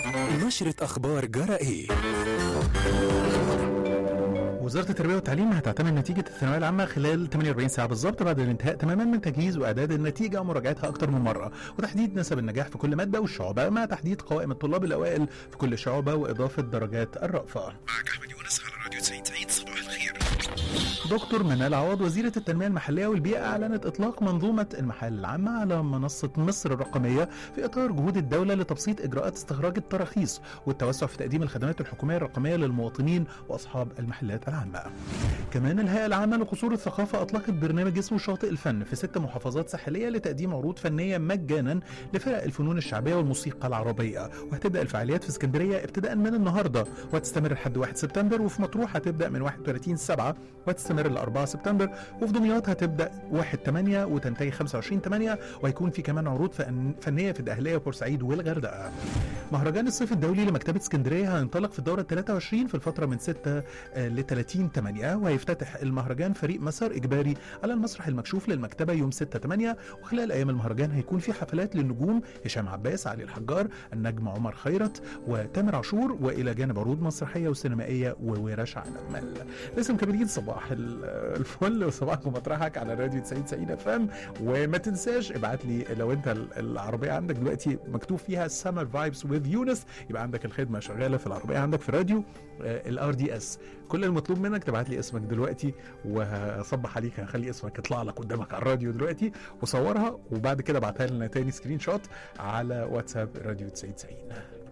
نشرة أخبار جرائي وزارة التربية والتعليم هتعتمد نتيجة الثانوية العامة خلال 48 ساعة بالظبط بعد الانتهاء تماما من تجهيز وإعداد النتيجة ومراجعتها أكثر من مرة وتحديد نسب النجاح في كل مادة والشعبة مع تحديد قوائم الطلاب الأوائل في كل شعبة وإضافة درجات الرأفة معك أحمد يونس على راديو 90 صباح الخير دكتور منال عوض وزيرة التنمية المحلية والبيئة أعلنت إطلاق منظومة المحال العامة على منصة مصر الرقمية في إطار جهود الدولة لتبسيط إجراءات استخراج التراخيص والتوسع في تقديم الخدمات الحكومية الرقمية للمواطنين وأصحاب المحلات العامة. كمان الهيئة العامة لقصور الثقافة أطلقت برنامج اسمه شاطئ الفن في ست محافظات ساحلية لتقديم عروض فنية مجانا لفرق الفنون الشعبية والموسيقى العربية وهتبدأ الفعاليات في اسكندرية ابتداء من النهاردة وهتستمر لحد 1 سبتمبر وفي مطروح هتبدأ من 31 7 وهتستمر ل 4 سبتمبر وفي دمياط هتبدأ 1 8 وتنتهي 25 8 وهيكون في كمان عروض فن- فنية في الدهلية وبورسعيد والغردقة. مهرجان الصيف الدولي لمكتبة اسكندرية هينطلق في الدورة 23 في الفترة من 6 ل 30 8 وهيفتتح المهرجان فريق مسار إجباري على المسرح المكشوف للمكتبة يوم 6 8 وخلال أيام المهرجان هيكون في حفلات للنجوم هشام عباس علي الحجار النجم عمر خيرت وتامر عاشور وإلى جانب عروض مسرحية وسينمائية وورش عمل لسه مكملين صباح ال- الفل وصباحكم مطرحك على راديو 90 90 اف ام وما تنساش ابعت لي لو انت ال- العربيه عندك دلوقتي مكتوب فيها سمر فايبس وذ يونس يبقى عندك الخدمه شغاله في العربيه عندك في راديو الار دي اس كل المطلوب منك تبعت لي اسمك دلوقتي وهصبح عليك هخلي اسمك يطلع لك قدامك على الراديو دلوقتي وصورها وبعد كده ابعتها لنا تاني سكرين شوت على واتساب راديو 90 90